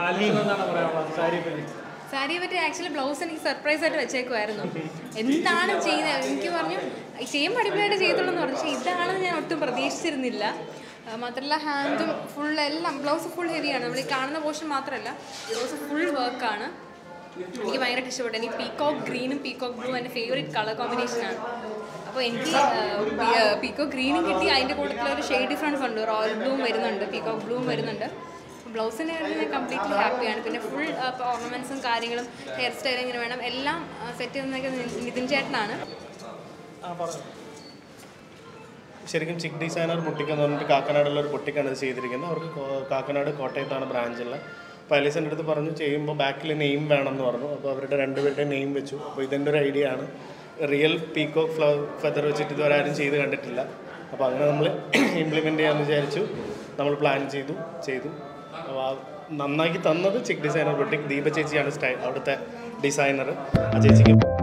ആലോചന എന്നാണ് പറയാനുള്ളത് സാരിയെ പറ്റി സാരിയെ പറ്റി ആക്ച്വലി ബ്ലൗസ് എനിക്ക് സർപ്രൈസ് ആയിട്ട് വെച്ചേക്കുമായിരുന്നു എന്താണ് ചെയ്യുന്നത് എനിക്ക് പറഞ്ഞു ചെയ്യുമ്പോൾ അടിപൊളിയായിട്ട് ചെയ്തോളൂ എന്ന് പറഞ്ഞു പക്ഷേ ഇതാണെന്ന് ഞാൻ ഒട്ടും പ്രതീക്ഷിച്ചിരുന്നില്ല ആ, മാത്രമല്ല ഹാൻഡും ഫുൾ എല്ലാം ബ്ലൗസ് ഫുൾ ഹെവിയാണ് നമ്മൾ ഈ കാണുന്ന പോർഷൻ മാത്രമല്ല ബ്ലൗസ് ഫുൾ വർക്കാണ് എനിക്ക് ഭയങ്കരമായിട്ട് ഇഷ്ടപ്പെട്ടു എനിക്ക് പീകോക്ക് ഗ്രീനും പീകോക്ക് ബ്ലൂ എൻ്റെ ഫേവറേറ്റ് കളർ കോമ്പിനേഷനാണ് അപ്പോൾ എനിക്ക് പീകോക്ക് ഗ്രീനും കിട്ടി അതിൻ്റെ കൂട്ടത്തിൽ ഒരു ഷെയ്ഡ് ഡിഫറൻസ് ഉണ്ട് റോയൽ ബ്ലൂം വരുന്നുണ്ട് പീകോക്ക് ബ്ലൂം വരുന്നുണ്ട് ബ്ലൗസിൻ്റെ കാര്യത്തിൽ ഞാൻ കംപ്ലീറ്റ്ലി ഹാപ്പിയാണ് പിന്നെ ഫുൾ ഓർണമെൻറ്റ്സും കാര്യങ്ങളും ഹെയർ സ്റ്റൈൽ എങ്ങനെ വേണം എല്ലാം സെറ്റ് ചെയ്യുന്നതൊക്കെ നിതിൻ ചേട്ടനാണ് ആ പറഞ്ഞു ശരിക്കും ചിക്ക് ഡിസൈനർ ബുട്ടിക്ക് എന്ന് പറഞ്ഞിട്ട് കാക്കനാടുള്ള ഒരു ബുട്ടിക്കാണ് ഇത് ചെയ്തിരിക്കുന്നത് അവർക്ക് കോ- കാക്കനാട് കോട്ടയത്താണ് ബ്രാഞ്ചുള്ളത് അപ്പോൾ അലീസിൻ്റെ അടുത്ത് പറഞ്ഞു ചെയ്യുമ്പോൾ ബാക്കിൽ നെയിം വേണം എന്ന് പറഞ്ഞു അപ്പോൾ അവരുടെ രണ്ടുപേരുടെ നെയിം വെച്ചു അപ്പോൾ ഇതിൻ്റെ ഒരു ഐഡിയ ആണ് റിയൽ പീക്കോ ഫ്ലവർ ഫെദർ വെച്ചിട്ട് ഇതുവരെ ആരും ചെയ്ത് കണ്ടിട്ടില്ല അപ്പോൾ അങ്ങനെ നമ്മൾ ഇംപ്ലിമെൻ്റ് ചെയ്യാമെന്ന് വിചാരിച്ചു നമ്മൾ പ്ലാൻ ചെയ്തു ചെയ്തു അപ്പോൾ ആ നന്നാക്കി തന്നത് ചിക്ക് ഡിസൈനർ ബുട്ടിക് ദീപ ചേച്ചിയാണ് സ്റ്റൈൽ അവിടുത്തെ ഡിസൈനർ ആ ചേച്ചിക്ക്